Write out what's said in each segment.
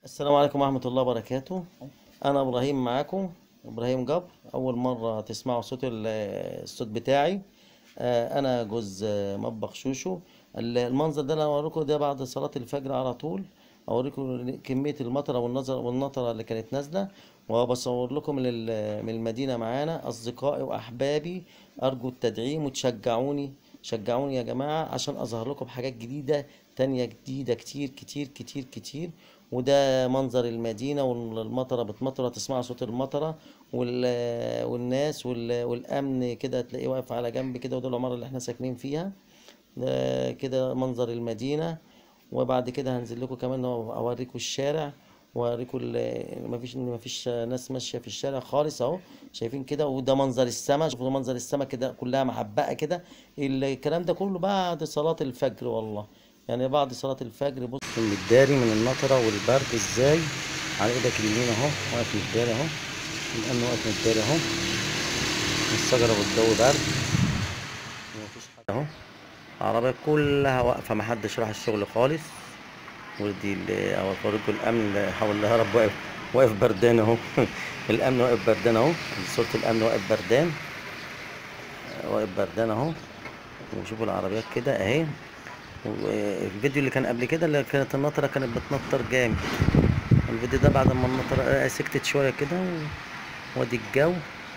السلام عليكم ورحمة الله وبركاته أنا إبراهيم معاكم إبراهيم جبر أول مرة تسمعوا صوت ال- الصوت بتاعي آه، أنا جوز آه، مطبخ شوشو ال- المنظر ده أنا هوريكم ده بعد صلاة الفجر على طول أوريكم كمية المطرة والنظر والنطرة اللي كانت نازلة وبصور لكم من ال- من المدينة معانا أصدقائي وأحبابي أرجو التدعيم وتشجعوني شجعوني يا جماعة عشان أظهر لكم حاجات جديدة تانية جديدة كتير كتير كتير كتير وده منظر المدينة والمطرة بتمطر تسمع صوت المطرة وال... والناس وال... والأمن كده تلاقيه واقف على جنب كده وده العمارة اللي احنا ساكنين فيها ده كده منظر المدينة وبعد كده هنزل لكم كمان أوريكم الشارع وأوريكم ال... مفيش مفيش ناس ماشية في الشارع خالص أهو شايفين كده وده منظر السما شوفوا منظر السما كده كلها محبقة كده الكلام ده كله بعد صلاة الفجر والله يعني بعد صلاة الفجر بص متداري من النطرة والبرد ازاي على ايدك اليمين اهو واقف متداري اهو الامن واقف متداري اهو الشجرة والجو برد ومفيش حاجة اهو العربية كلها واقفة محدش راح الشغل خالص ودي اللي اوريكم الامن حول الهرب واقف واقف بردان اهو الامن واقف بردان اهو صورة الامن واقف بردان واقف بردان اهو وشوفوا العربيات كده اهي والفيديو اللي كان قبل كده اللي كانت النطرة كانت بتنطر جامد الفيديو ده بعد ما النطرة سكتت شوية كده و- وادي الجو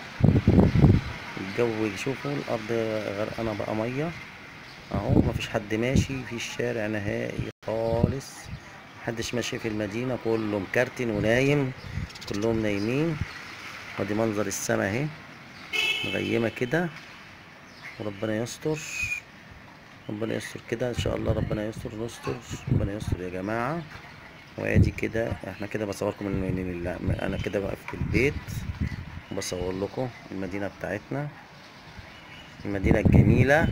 الجو شوفوا الأرض غرقانة بقى مية أهو مفيش حد ماشي في الشارع نهائي خالص محدش ماشي في المدينة كله مكرتن ونايم كلهم نايمين وادي منظر السما اهي مغيمة كده وربنا يستر ربنا يستر كده ان شاء الله ربنا يستر نستر ربنا يستر يا جماعه وادي كده احنا كده بصوركم من من ال- انا كده واقف في البيت وبصور لكم المدينه بتاعتنا المدينه الجميله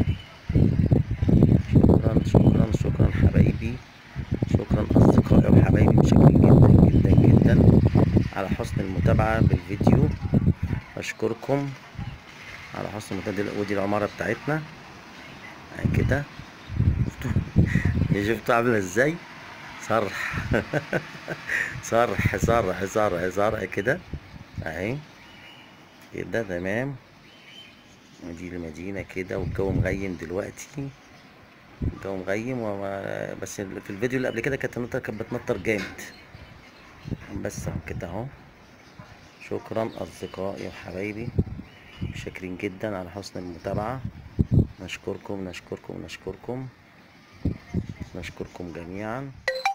شكرا شكرا شكرا حبايبي شكرا اصدقائي وحبايبي متشكرين جدا جدا جدا على حسن المتابعه بالفيديو اشكركم على حسن المتابعه ودي العماره بتاعتنا اهي كده شفتوا شفتوا عامله ازاي صرح صرح صرح صرح صرح كده اهي كده تمام ودي المدينة كده والجو مغيم دلوقتي الجو مغيم وما بس في الفيديو اللي قبل كده كانت النطرة كانت بتنطر جامد بس أهو كده اهو شكرا اصدقائي وحبايبي شاكرين جدا على حسن المتابعة نشكركم نشكركم نشكركم نشكركم جميعا